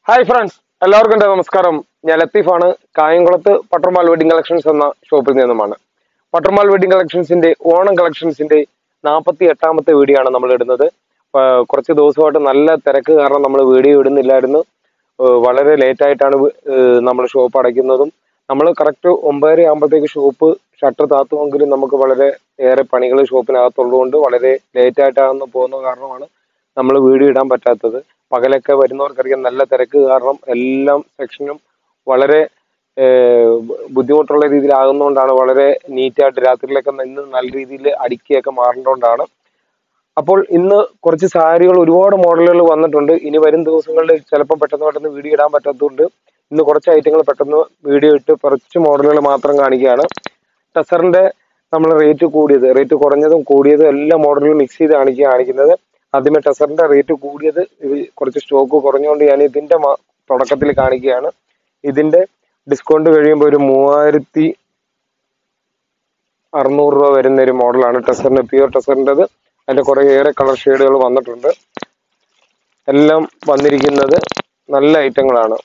Hi friends എല്ലാവർക്കും എൻ്റെ നമസ്കാരം ഞാൻ ലത്തീഫാണ് കായംകുളത്ത് പട്ടർമാൽ വെഡിങ് കളക്ഷൻസ് എന്ന ഷോപ്പിൽ നിന്നുമാണ് പട്ടർമാൽ വെഡിങ് കളക്ഷൻസിന്റെ ഓണം കളക്ഷൻസിന്റെ നാൽപ്പത്തി എട്ടാമത്തെ വീഡിയോ ആണ് നമ്മൾ ഇടുന്നത് ആ, കുറച്ച് ദിവസമായിട്ട് നല്ല തിരക്ക് കാരണം നമ്മൾ വീഡിയോ ഇടുന്നില്ലായിരുന്നു ആ, വളരെ ലേറ്റ് ആയിട്ടാണ് നമ്മൾ ഷോപ്പ് അടയ്ക്കുന്നതും നമ്മൾ കറക്റ്റ് ഒമ്പതര ആകുമ്പോഴത്തേക്ക് ഷോപ്പ് ഷട്ടർ താത്തുമെങ്കിലും നമുക്ക് വളരെ ഏറെ പണികൾ ഷോപ്പിനകത്തുള്ളതുകൊണ്ട് വളരെ ലേറ്റ് ആയിട്ടാണ് പോകുന്ന കാരണമാണ് നമ്മൾ വീഡിയോ ഇടാൻ പറ്റാത്തത് പകലൊക്കെ വരുന്നവർക്കറിയാം നല്ല തിരക്ക് കാരണം എല്ലാം സെക്ഷനും വളരെ ഏഹ്, ബുദ്ധിമുട്ടുള്ള രീതിയിലാകുന്നതുകൊണ്ടാണ് വളരെ നീറ്റായിട്ട് രാത്രിയിലൊക്കെ നിന്ന് നല്ല രീതിയിൽ അടുക്കിയൊക്കെ മാറേണ്ടതുകൊണ്ടാണ് അപ്പോൾ ഇന്ന് കുറച്ച് സാരികൾ ഒരുപാട് മോഡലുകൾ വന്നിട്ടുണ്ട് ഇനി വരും ദിവസങ്ങളിൽ ചിലപ്പോൾ പെട്ടെന്ന് പെട്ടെന്ന് വീഡിയോ ഇടാൻ പറ്റാത്തതുകൊണ്ട് ഇന്ന് കുറച്ച് ഐറ്റങ്ങൾ പെട്ടെന്ന് വീഡിയോ ഇട്ട് കുറച്ച് മോഡലുകൾ മാത്രം കാണിക്കുകയാണ് ടെസറിന്റെ നമ്മൾ റേറ്റ് കൂടിയത് റേറ്റ് കുറഞ്ഞതും കൂടിയതും എല്ലാ മോഡലുകളും മിക്സ് ചെയ്ത് കാണിക്കുക കാണിക്കുന്നത് ആദ്യമേ ടെസറിന്റെ റേറ്റ് കൂടിയത് ഇത് കുറച്ച് സ്റ്റോക്ക് കുറഞ്ഞുകൊണ്ട് ഞാൻ ഇതിന്റെ മ- തുടക്കത്തിൽ കാണിക്കുകയാണ് ഇതിന്റെ ഡിസ്കൗണ്ട് കഴിയുമ്പോൾ ഒരു മൂവായിരത്തി അറുന്നൂറ് രൂപ വരുന്ന ഒരു മോഡലാണ് ടെസറിന്റെ പ്യുവർ ടെസറിൻ്റെത് അതിന്റെ കുറെ ഏറെ കളർ ഷെയ്ഡുകൾ വന്നിട്ടുണ്ട് എല്ലാം വന്നിരിക്കുന്നത് നല്ല ഐറ്റങ്ങളാണ്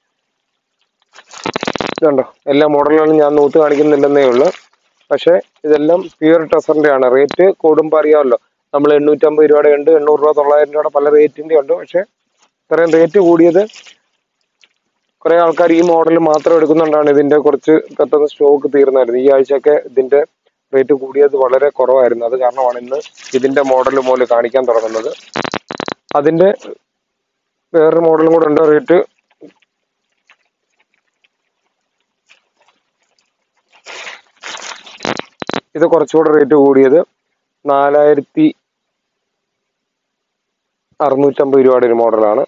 ഇതുണ്ടോ എല്ലാ മോഡലുകളും ഞാൻ നൂത്ത് കാണിക്കുന്നില്ലെന്നേ ഉള്ളൂ പക്ഷേ ഇതെല്ലാം പ്യുവർ ടെസറിന്റെ ആണ് റേറ്റ് കൂടുമ്പോൾ അറിയാമല്ലോ നമ്മൾ എണ്ണൂറ്റമ്പത് രൂപയുടെ ഉണ്ട് എണ്ണൂറ് രൂപ തൊള്ളായിരം രൂപയുടെ പല റേറ്റിന്റെ ഉണ്ട് പക്ഷെ ഇത്രയും റേറ്റ് കൂടിയത് കുറെ ആൾക്കാർ ഈ മോഡൽ മാത്രം എടുക്കുന്നുണ്ടാണ് ഇതിന്റെ കുറച്ച് പെട്ടെന്ന് സ്റ്റോക്ക് തീർന്നായിരുന്നു ഈ ആഴ്ചയൊക്കെ ഇതിന്റെ റേറ്റ് കൂടിയത് വളരെ കുറവായിരുന്നു അത് കാരണമാണ് ഇന്ന് ഇതിന്റെ മോഡൽ മുതൽ കാണിക്കാൻ തുടങ്ങുന്നത് അതിന്റെ വേറൊരു മോഡലും കൂടെ ഉണ്ട് റേറ്റ് ഇത് കുറച്ചുകൂടെ റേറ്റ് കൂടിയത് നാലായിരത്തി അറുന്നൂറ്റമ്പത് രൂപയുടെ ഒരു മോഡലാണ്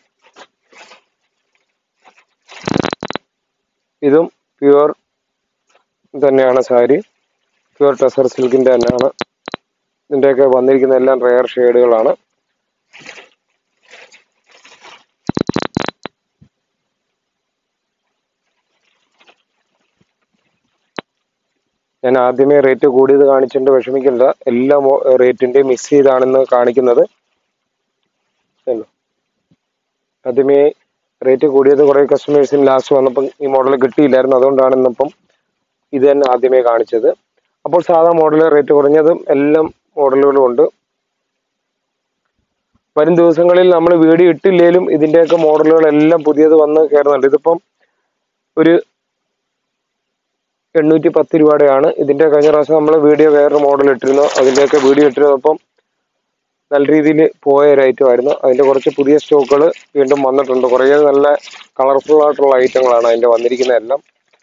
ഇതും പ്യുവർ തന്നെയാണ് സാരി പ്യുവർ ടെസർ സിൽക്കിന്റെ തന്നെയാണ് ഇതിന്റെയൊക്കെ വന്നിരിക്കുന്ന എല്ലാം റെയർ ഷെയ്ഡുകളാണ് ഞാൻ ആദ്യമേ റേറ്റ് കൂടിയത് കാണിച്ചിട്ട് വിഷമിക്കില്ല എല്ലാ റേറ്റിന്റെയും മിക്സ് ചെയ്താണെന്ന് കാണിക്കുന്നത് കണ്ടോ? ആദ്യമേ റേറ്റ് കൂടിയത് കുറെ കസ്റ്റമേഴ്സിന് ലാസ്റ്റ് വന്നപ്പം ഈ മോഡൽ കിട്ടിയില്ലായിരുന്നു അതുകൊണ്ടാണ് ഇന്നിപ്പം ഇത് തന്നെ ആദ്യമേ കാണിച്ചത് അപ്പോൾ സാധാ മോഡൽ റേറ്റ് കുറഞ്ഞതും എല്ലാം മോഡലുകളും ഉണ്ട് വരും ദിവസങ്ങളിൽ നമ്മൾ വീഡിയോ ഇട്ടില്ലേലും ഇതിന്റെയൊക്കെ മോഡലുകളെല്ലാം പുതിയത് വന്ന് കയറുന്നുണ്ട് ഇതിപ്പം ഒരു എണ്ണൂറ്റി പത്ത് രൂപയുടെയാണ് ഇതിന്റെ കഴിഞ്ഞ പ്രാവശ്യം നമ്മൾ വീഡിയോ വേറൊരു മോഡൽ ഇട്ടിരുന്നു അതിന്റെയൊക്കെ വീഡിയോ ഇട്ടിരുന്നപ്പം നല്ല രീതിയിൽ പോയ ഒരു ഐറ്റം ആയിരുന്നു അതിന്റെ കുറച്ച് പുതിയ സ്റ്റോക്കുകൾ വീണ്ടും വന്നിട്ടുണ്ട് കുറേ നല്ല കളർഫുൾ ആയിട്ടുള്ള ഐറ്റങ്ങളാണ് അതിന്റെ വന്നിരിക്കുന്ന എല്ലാം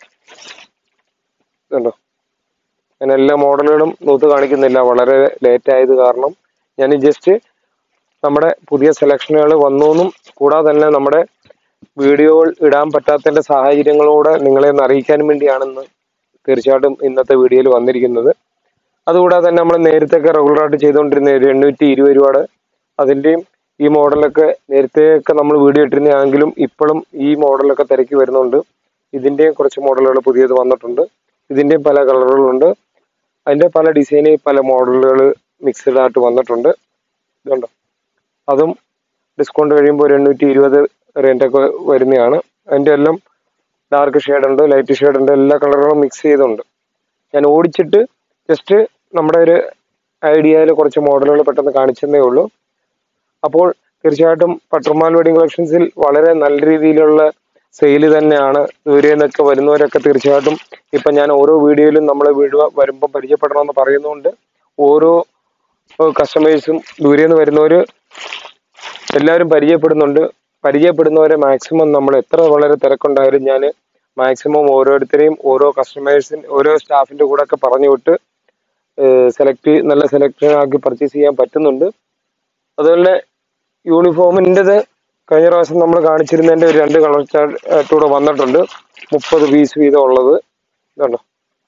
കണ്ടോ ഞാൻ എല്ലാ മോഡലുകളും നൂത്ത് കാണിക്കുന്നില്ല വളരെ ലേറ്റ് ആയത് കാരണം ഞാൻ ജസ്റ്റ് നമ്മുടെ പുതിയ സെലക്ഷനുകൾ വന്നു കൂടാതെ തന്നെ നമ്മുടെ വീഡിയോകൾ ഇടാൻ പറ്റാത്തതിന്റെ സാഹചര്യങ്ങളോടെ നിങ്ങളെ ഒന്ന് അറിയിക്കാൻ വേണ്ടിയാണെന്ന് തീർച്ചയായിട്ടും ഇന്നത്തെ വീഡിയോയിൽ വന്നിരിക്കുന്നത് അതുകൂടാതെ തന്നെ നമ്മൾ നേരത്തെയൊക്കെ റെഗുലറായിട്ട് ചെയ്തുകൊണ്ടിരുന്ന ഒരു എണ്ണൂറ്റി ഇരുപത് രൂപയുടെ അതിന്റെയും ഈ മോഡലൊക്കെ നേരത്തെയൊക്കെ നമ്മൾ വീഡിയോ ഇട്ടിരുന്നെങ്കിലും ഇപ്പോഴും ഈ മോഡലൊക്കെ തിരക്കി വരുന്നുണ്ട് ഇതിന്റെയും കുറച്ച് മോഡലുകൾ പുതിയത് വന്നിട്ടുണ്ട് ഇതിന്റെയും പല കളറുകളുണ്ട് അതിന്റെ പല ഡിസൈന് പല മോഡലുകൾ മിക്സഡ് ആയിട്ട് വന്നിട്ടുണ്ട് ഇതുണ്ടോ അതും ഡിസ്കൗണ്ട് കഴിയുമ്പോൾ ഒരു എണ്ണൂറ്റി ഇരുപത് റേറ്റൊക്കെ വരുന്നതാണ് അതിന്റെ എല്ലാം ഡാർക്ക് ഷെയ്ഡ് ഉണ്ട് ലൈറ്റ് ഷെയ്ഡ് ഉണ്ട് എല്ലാ കളറുകളും മിക്സ് ചെയ്തുണ്ട് ഞാൻ ഓടിച്ചിട്ട് ജസ്റ്റ് നമ്മുടെ ഒരു ഐഡിയയിൽ കുറച്ച് മോഡലുകൾ പെട്ടെന്ന് കാണിച്ചതേ ഉള്ളൂ അപ്പോൾ തീർച്ചയായിട്ടും പട്ടർമാൽ വെഡിങ് കളക്ഷൻസിൽ വളരെ നല്ല രീതിയിലുള്ള സെയിൽ തന്നെയാണ് ദൂരെ നിന്നൊക്കെ വരുന്നവരൊക്കെ തീർച്ചയായിട്ടും ഇപ്പൊ ഞാൻ ഓരോ വീഡിയോയിലും നമ്മളെ വീഡിയോ വരുമ്പോൾ പരിചയപ്പെടണമെന്ന് പറയുന്നതുകൊണ്ട് ഓരോ കസ്റ്റമേഴ്സും ദൂരെ നിന്ന് വരുന്നവര് എല്ലാവരും പരിചയപ്പെടുന്നുണ്ട് പരിചയപ്പെടുന്നവരെ മാക്സിമം നമ്മൾ എത്ര വളരെ തിരക്കുണ്ടായാലും ഞാൻ മാക്സിമം ഓരോരുത്തരെയും ഓരോ കസ്റ്റമേഴ്സിന് ഓരോ സ്റ്റാഫിന്റെ കൂടെ ഒക്കെ പറഞ്ഞു വിട്ട് സെലക്ട് നല്ല സെലക്ഷൻ ആക്കി പർച്ചേസ് ചെയ്യാൻ പറ്റുന്നുണ്ട് അതുപോലെ യൂണിഫോമിൻ്റെത് കഴിഞ്ഞ പ്രാവശ്യം നമ്മൾ കാണിച്ചിരുന്നതിന്റെ ഒരു രണ്ട് കളർ ചാർട്ടൂടെ വന്നിട്ടുണ്ട് മുപ്പത് പീസ് വീതം ഉള്ളത് ഇതുണ്ടോ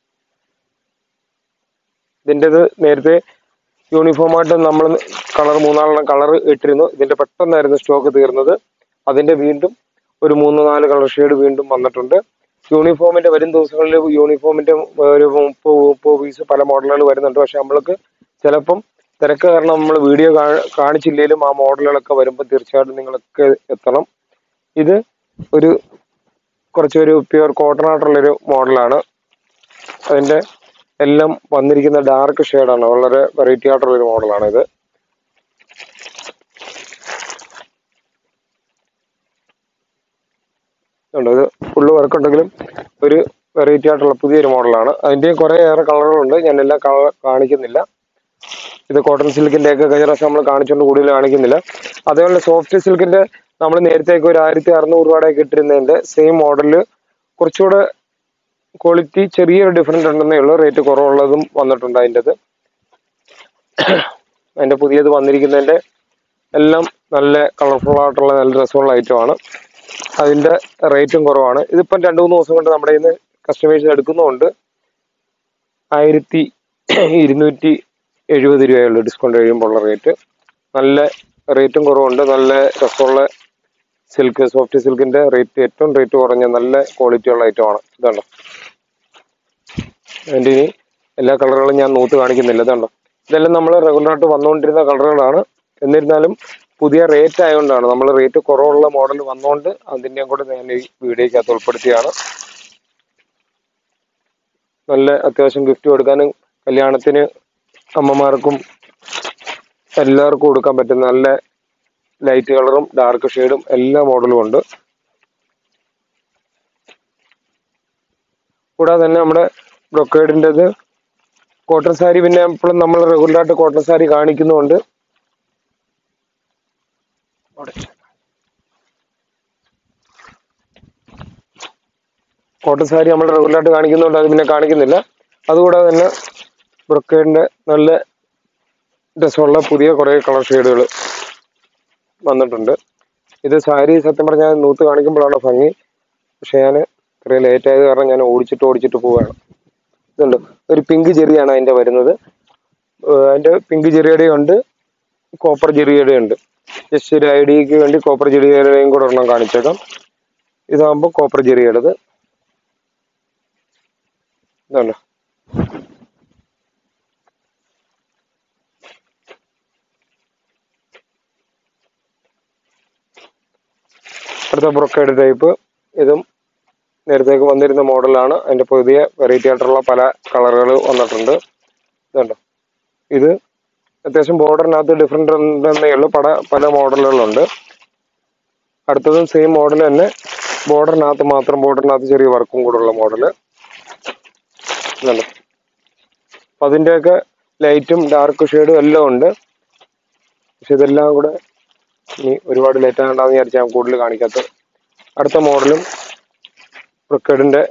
ഇതിൻ്റെത് നേരത്തെ യൂണിഫോമായിട്ട് നമ്മൾ കളർ മൂന്നാലെണ്ണം കളർ ഇട്ടിരുന്നു ഇതിന്റെ പെട്ടെന്നായിരുന്നു സ്റ്റോക്ക് തീർന്നത് അതിന്റെ വീണ്ടും ഒരു മൂന്ന് നാല് കളർ ഷെയ്ഡ് വീണ്ടും വന്നിട്ടുണ്ട് യൂണിഫോമിന്റെ വരും ദിവസങ്ങളിൽ യൂണിഫോമിന്റെ ഒരു മുപ്പത് മുപ്പത് പീസ് പല മോഡലുകൾ വരുന്നുണ്ട് പക്ഷെ നമ്മൾക്ക് ചിലപ്പം തിരക്ക് കാരണം നമ്മൾ വീഡിയോ കാണിച്ചില്ലെങ്കിലും ആ മോഡലുകളൊക്കെ വരുമ്പോൾ തീർച്ചയായിട്ടും നിങ്ങളൊക്കെ എത്തണം ഇത് ഒരു കുറച്ചൊരു പ്യുവർ കോട്ടൺ ആയിട്ടുള്ളൊരു മോഡലാണ് അതിൻ്റെ എല്ലാം വന്നിരിക്കുന്ന ഡാർക്ക് ഷെയ്ഡാണ് വളരെ വെറൈറ്റി ആയിട്ടുള്ളൊരു മോഡലാണ് ഇത് ഉണ്ട് ഇത് ഫുള്ള് വർക്ക് ഉണ്ടെങ്കിലും ഒരു വെറൈറ്റി ആയിട്ടുള്ള പുതിയൊരു മോഡലാണ് അതിൻ്റെയും കുറേ ഏറെ കളറുകളുണ്ട് ഞാൻ എല്ലാം കളർ കാണിക്കുന്നില്ല ഇത് കോട്ടൺ സിൽക്കിന്റെ ഒക്കെ കഴിഞ്ഞ പ്രാവശ്യം നമ്മൾ കാണിച്ചുകൊണ്ട് കൂടുതൽ കാണിക്കുന്നില്ല അതേപോലെ സോഫ്റ്റ് സിൽക്കിന്റെ നമ്മൾ നേരത്തേക്ക് ഒരു ആയിരത്തി അറുന്നൂറ് രൂപയുടെയൊക്കെ ഇട്ടിരുന്നതിന്റെ സെയിം മോഡലിൽ കുറച്ചുകൂടെ ക്വാളിറ്റി ചെറിയൊരു ഡിഫറൻറ്റ് ഉണ്ടെന്നേ ഉള്ളൂ റേറ്റ് കുറവുള്ളതും വന്നിട്ടുണ്ട് അതിൻ്റെത് അതിന്റെ പുതിയത് വന്നിരിക്കുന്നതിന്റെ എല്ലാം നല്ല കളർഫുൾ ആയിട്ടുള്ള നല്ല രസമുള്ള ഐറ്റമാണ് അതിന്റെ റേറ്റും കുറവാണ് ഇതിപ്പം രണ്ട് മൂന്ന് ദിവസം കൊണ്ട് നമ്മുടെ ഇന്ന് കസ്റ്റമേഴ്സ് എടുക്കുന്നുമുണ്ട് ആയിരത്തി ഇരുന്നൂറ്റി എഴുപത് രൂപയുള്ളൂ ഡിസ്കൗണ്ട് കഴിയുമ്പോൾ ഉള്ള റേറ്റ് നല്ല റേറ്റും കുറവുണ്ട് നല്ല രസമുള്ള സിൽക്ക് സോഫ്റ്റ് സിൽക്കിന്റെ റേറ്റ് ഏറ്റവും റേറ്റ് കുറഞ്ഞ നല്ല ക്വാളിറ്റി ഉള്ള ഐറ്റമാണ് ഇതുണ്ടോ അതിൻ്റെ ഇനി എല്ലാ കളറുകളും ഞാൻ നൂത്ത് കാണിക്കുന്നില്ല ഇതുണ്ടോ ഇതെല്ലാം നമ്മൾ റെഗുലറായിട്ട് വന്നുകൊണ്ടിരുന്ന കളറുകളാണ് എന്നിരുന്നാലും പുതിയ റേറ്റ് ആയതുകൊണ്ടാണ് നമ്മൾ റേറ്റ് കുറവുള്ള മോഡൽ വന്നുകൊണ്ട് അതിൻ്റെയും കൂടെ ഞാൻ ഈ വീഡിയോക്കകത്ത് ഉൾപ്പെടുത്തിയാണ് നല്ല അത്യാവശ്യം ഗിഫ്റ്റ് കൊടുക്കാനും കല്യാണത്തിന് അമ്മമാർക്കും എല്ലാവർക്കും കൊടുക്കാൻ പറ്റുന്ന നല്ല ലൈറ്റ് കളറും ഡാർക്ക് ഷെയ്ഡും എല്ലാ മോഡലും ഉണ്ട് കൂടാതെ തന്നെ നമ്മുടെ ബ്രൊക്കേഡിൻ്റെത് കോട്ടൺ സാരി പിന്നെ എപ്പോഴും നമ്മൾ റെഗുലറായിട്ട് കോട്ടൺ സാരി കാണിക്കുന്നുണ്ട് കോട്ടൺ സാരി നമ്മൾ റെഗുലറായിട്ട് കാണിക്കുന്നുണ്ട് അത് പിന്നെ കാണിക്കുന്നില്ല അതുകൂടാതെ തന്നെ ബ്രൊക്കേഡിന്റെ നല്ല രസമുള്ള പുതിയ കുറേ കളർ ഷെയ്ഡുകൾ വന്നിട്ടുണ്ട് ഇത് സാരി സത്യം പറഞ്ഞാൽ നൂത്ത് കാണിക്കുമ്പോഴാണ് ഭംഗി പക്ഷെ ഞാൻ ഇത്രയും ലേറ്റ് ആയത് കാരണം ഞാൻ ഓടിച്ചിട്ട് ഓടിച്ചിട്ട് പോവുകയാണ് ഇതുണ്ട് ഒരു പിങ്ക് ചെറിയാണ് അതിന്റെ വരുന്നത് ഏഹ് അതിന്റെ പിങ്ക് ചെറിയുടെ ഉണ്ട് കോപ്പർ ചെറിയുടെ ഉണ്ട് ജസ്റ്റ് ഒരു ഐഡിയക്ക് വേണ്ടി കോപ്പർ ചെറിയുടെയും കൂടെ ഒരെണ്ണം കാണിച്ചേക്കാം ഇതാകുമ്പോൾ കോപ്പർ ചെറിയുടേത് ഇതുണ്ട് അടുത്ത ബ്രൊക്കേഡ് ടൈപ്പ് ഇതും നേരത്തേക്ക് വന്നിരുന്ന മോഡലാണ് അതിന്റെ പുതിയ വെറൈറ്റി ആയിട്ടുള്ള പല കളറുകൾ വന്നിട്ടുണ്ട് ഇതുണ്ട് ഇത് അത്യാവശ്യം ബോർഡറിനകത്ത് ഡിഫറെൻ്റ് ഉണ്ടെന്നേ ഉള്ളൂ പല പല മോഡലുകളുണ്ട് അടുത്തതും സെയിം മോഡൽ തന്നെ ബോർഡറിനകത്ത് മാത്രം ബോർഡറിനകത്ത് ചെറിയ വർക്കും കൂടെ ഉള്ള മോഡല് ഇതുണ്ട് അപ്പം അതിൻ്റെയൊക്കെ ലൈറ്റും ഡാർക്ക് ഷെയ്ഡും എല്ലാം ഉണ്ട് പക്ഷെ ഇതെല്ലാം കൂടെ ഇനി ഒരുപാട് ലേറ്റ് ആകണ്ടെന്ന് വിചാരിച്ച് ഞാൻ കൂടുതൽ കാണിക്കാത്തത് അടുത്ത മോഡലും ബ്രൊക്കേഡിന്റെ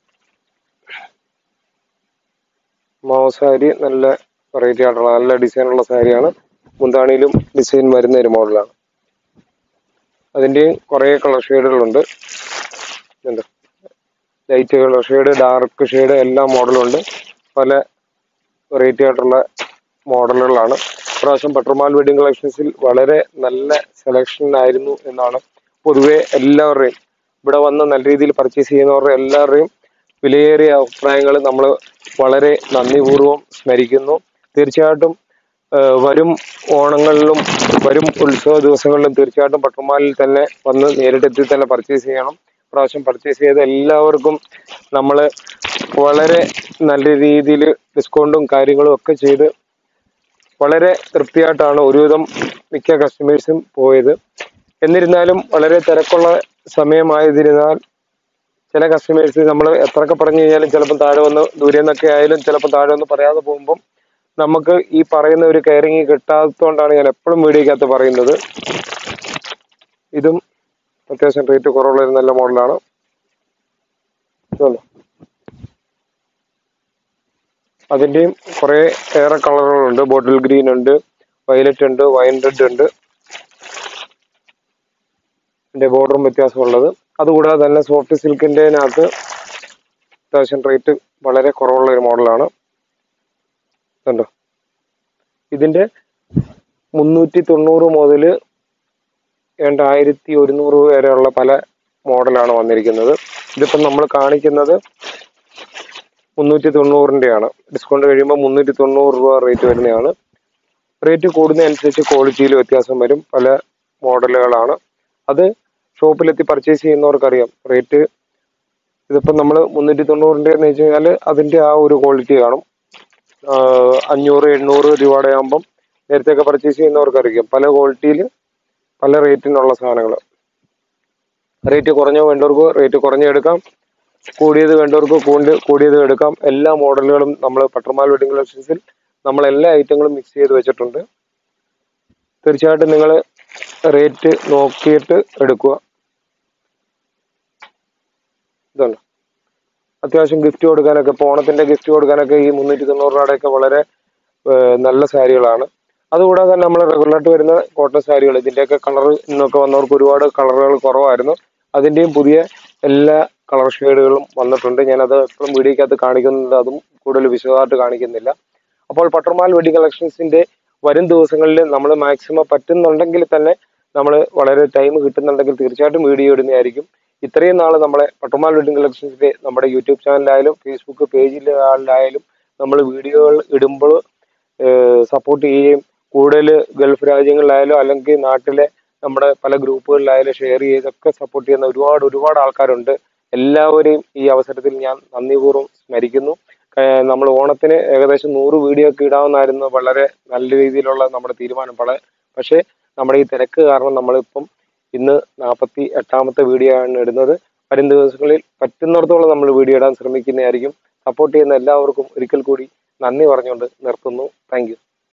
മാവ് സാരി നല്ല വെറൈറ്റി ആയിട്ടുള്ള നല്ല ഡിസൈനുള്ള സാരിയാണ് മുന്താണിയിലും ഡിസൈൻ വരുന്ന ഒരു മോഡലാണ് അതിൻ്റെയും കുറേ കളർ ഷെയ്ഡുകളുണ്ട് ഉണ്ട് light colour shade dark shade എല്ലാ മോഡലും ഉണ്ട് പല വെറൈറ്റി ആയിട്ടുള്ള മോഡലുകളാണ് ഇപ്രാവശ്യം പെട്രോമാൽ വെഡിങ് കളക്ഷൻസിൽ വളരെ നല്ല സെലക്ഷൻ ആയിരുന്നു എന്നാണ് പൊതുവെ എല്ലാവരുടെയും ഇവിടെ വന്ന് നല്ല രീതിയിൽ പർച്ചേസ് ചെയ്യുന്നവരുടെ എല്ലാവരുടെയും വിലയേറിയ അഭിപ്രായങ്ങൾ നമ്മൾ വളരെ നന്ദിപൂർവ്വം സ്മരിക്കുന്നു തീർച്ചയായിട്ടും ആ, വരും ഓണങ്ങളിലും വരും ഉത്സവ ദിവസങ്ങളിലും തീർച്ചയായിട്ടും പട്ടുമാലിൽ തന്നെ വന്ന് നേരിട്ടെത്തി തന്നെ പർച്ചേസ് ചെയ്യണം പ്രാവശ്യം പർച്ചേസ് ചെയ്ത എല്ലാവർക്കും നമ്മൾ വളരെ നല്ല രീതിയിൽ ഡിസ്കൗണ്ടും കാര്യങ്ങളും ഒക്കെ ചെയ്ത് വളരെ തൃപ്തിയായിട്ടാണ് ഒരുവിധം മിക്ക കസ്റ്റമേഴ്സും പോയത് എന്നിരുന്നാലും വളരെ തിരക്കുള്ള സമയമായതിരുന്നാൽ ചില കസ്റ്റമേഴ്സ് നമ്മൾ എത്രയൊക്കെ പറഞ്ഞു കഴിഞ്ഞാലും ചിലപ്പോൾ താഴെ വന്ന് ദൂരെ നിന്നൊക്കെ ആയാലും ചിലപ്പോൾ താഴെ വന്ന് പറയാതെ പോകുമ്പം നമുക്ക് ഈ പറയുന്ന ഒരു കെയറിങ് കിട്ടാത്തതുകൊണ്ടാണ് ഞാൻ എപ്പോഴും വീഡിയോക്കകത്ത് പറയുന്നത് ഇതും അത്യാവശ്യം റേറ്റ് കുറവുള്ള ഒരു നല്ല മോഡലാണ് ഇതുണ്ടോ അതിൻ്റെയും കുറേ ഏറെ കളറുകളുണ്ട് ബോട്ടിൽ ഗ്രീൻ ഉണ്ട് വയലറ്റ് ഉണ്ട് വൈൻ റെഡ് ഉണ്ട് ഇതിന്റെ ബോർഡറും വ്യത്യാസമുള്ളത് അതുകൂടാതെ തന്നെ സോഫ്റ്റ് സിൽക്കിൻ്റെതിനകത്ത് അത്യാവശ്യം റേറ്റ് വളരെ കുറവുള്ള ഒരു മോഡലാണ് കണ്ടോ ഇതിന്റെ മുന്നൂറ്റി തൊണ്ണൂറ് മുതൽ ഏണ്ട ആയിരത്തി ഒരുന്നൂറ് വരെയുള്ള പല മോഡലാണ് വന്നിരിക്കുന്നത് ഇതിപ്പം നമ്മൾ കാണിക്കുന്നത് മുന്നൂറ്റി തൊണ്ണൂറിൻ്റെയാണ് ഡിസ്കൗണ്ട് കഴിയുമ്പോൾ മുന്നൂറ്റി തൊണ്ണൂറ് രൂപ റേറ്റ് വരുന്നതാണ് റേറ്റ് കൂടുന്നതനുസരിച്ച് ക്വാളിറ്റിയിൽ വ്യത്യാസം വരും പല മോഡലുകളാണ് അത് ഷോപ്പിലെത്തി പർച്ചേസ് ചെയ്യുന്നവർക്കറിയാം റേറ്റ് ഇതിപ്പം നമ്മൾ മുന്നൂറ്റി തൊണ്ണൂറിൻ്റെ എന്ന് വെച്ച് കഴിഞ്ഞാൽ അതിൻ്റെ ആ ഒരു ക്വാളിറ്റി കാണും ആഹ് അഞ്ഞൂറ് എണ്ണൂറ് രൂപയുടെ ആകുമ്പം നേരത്തെയൊക്കെ പർച്ചേസ് ചെയ്യുന്നവർക്കറിയാം പല ക്വാളിറ്റിയിൽ പല റേറ്റിനുള്ള സാധനങ്ങൾ റേറ്റ് കുറഞ്ഞ വേണ്ടവർക്ക് റേറ്റ് കുറഞ്ഞെടുക്കാം കൂടിയത് വേണ്ടവർക്ക് കൂടി കൂടിയത് എടുക്കാം എല്ലാ മോഡലുകളും നമ്മൾ പട്ടർമാൽ വെഡിങ് കളക്ഷൻസിൽ നമ്മൾ എല്ലാ ഐറ്റങ്ങളും മിക്സ് ചെയ്ത് വെച്ചിട്ടുണ്ട് തീർച്ചയായിട്ടും നിങ്ങൾ റേറ്റ് നോക്കിയിട്ട് എടുക്കുക ഇതുണ്ട് അത്യാവശ്യം ഗിഫ്റ്റ് കൊടുക്കാനൊക്കെ ഇപ്പോൾ ഓണത്തിന്റെ ഗിഫ്റ്റ് കൊടുക്കാനൊക്കെ ഈ മുന്നൂറ്റി തൊണ്ണൂറ് രൂപയുടെയൊക്കെ വളരെ ഏഹ്, നല്ല സാരികളാണ് അതുകൂടാതെ തന്നെ നമ്മൾ റെഗുലറായിട്ട് വരുന്ന കോട്ടൺ സാരികൾ ഇതിന്റെയൊക്കെ കളർ ഇന്നൊക്കെ വന്നവർക്ക് ഒരുപാട് കളറുകൾ കുറവായിരുന്നു അതിന്റെയും പുതിയ എല്ലാ കളർ ഷെയ്ഡുകളും വന്നിട്ടുണ്ട് ഞാനത് എപ്പോഴും വീഡിയോക്കകത്ത് കാണിക്കുന്നുണ്ട് അതും കൂടുതൽ വിശദമായിട്ട് കാണിക്കുന്നില്ല അപ്പോൾ പട്ടർമാൽ വെഡിങ് കളക്ഷൻസിന്റെ വരും ദിവസങ്ങളിൽ നമ്മൾ മാക്സിമം പറ്റുന്നുണ്ടെങ്കിൽ തന്നെ നമ്മൾ വളരെ ടൈം കിട്ടുന്നുണ്ടെങ്കിൽ തീർച്ചയായിട്ടും വീഡിയോ ഇടുന്നതായിരിക്കും ഇത്രയും നാൾ നമ്മളെ പട്ടർമാൽ വെഡിങ് കളക്ഷൻസിന്റെ നമ്മുടെ യൂട്യൂബ് ചാനലിലായാലും ഫേസ്ബുക്ക് പേജിലായാലും നമ്മൾ വീഡിയോകൾ ഇടുമ്പോൾ സപ്പോർട്ട് ചെയ്യുകയും കൂടുതൽ ഗൾഫ് രാജ്യങ്ങളിലായാലും അല്ലെങ്കിൽ നാട്ടിലെ നമ്മുടെ പല ഗ്രൂപ്പുകളിലായാലും ഷെയർ ചെയ്തൊക്കെ സപ്പോർട്ട് ചെയ്യുന്ന ഒരുപാട് ഒരുപാട് ആൾക്കാരുണ്ട് എല്ലാവരെയും ഈ അവസരത്തിൽ ഞാൻ നന്ദിപൂർവ്വം സ്മരിക്കുന്നു നമ്മൾ ഓണത്തിന് ഏകദേശം നൂറ് വീഡിയോ ഒക്കെ ഇടാവുന്നതായിരുന്നു വളരെ നല്ല രീതിയിലുള്ള നമ്മുടെ തീരുമാനം പല പക്ഷേ നമ്മുടെ ഈ തിരക്ക് കാരണം നമ്മളിപ്പം ഇന്ന് നാൽപ്പത്തി എട്ടാമത്തെ വീഡിയോ ആണ് ഇടുന്നത് വരും ദിവസങ്ങളിൽ പറ്റുന്നിടത്തോളം നമ്മൾ വീഡിയോ ഇടാൻ ശ്രമിക്കുന്നതായിരിക്കും സപ്പോർട്ട് ചെയ്യുന്ന എല്ലാവർക്കും ഒരിക്കൽ കൂടി നന്ദി പറഞ്ഞുകൊണ്ട് നിർത്തുന്നു താങ്ക്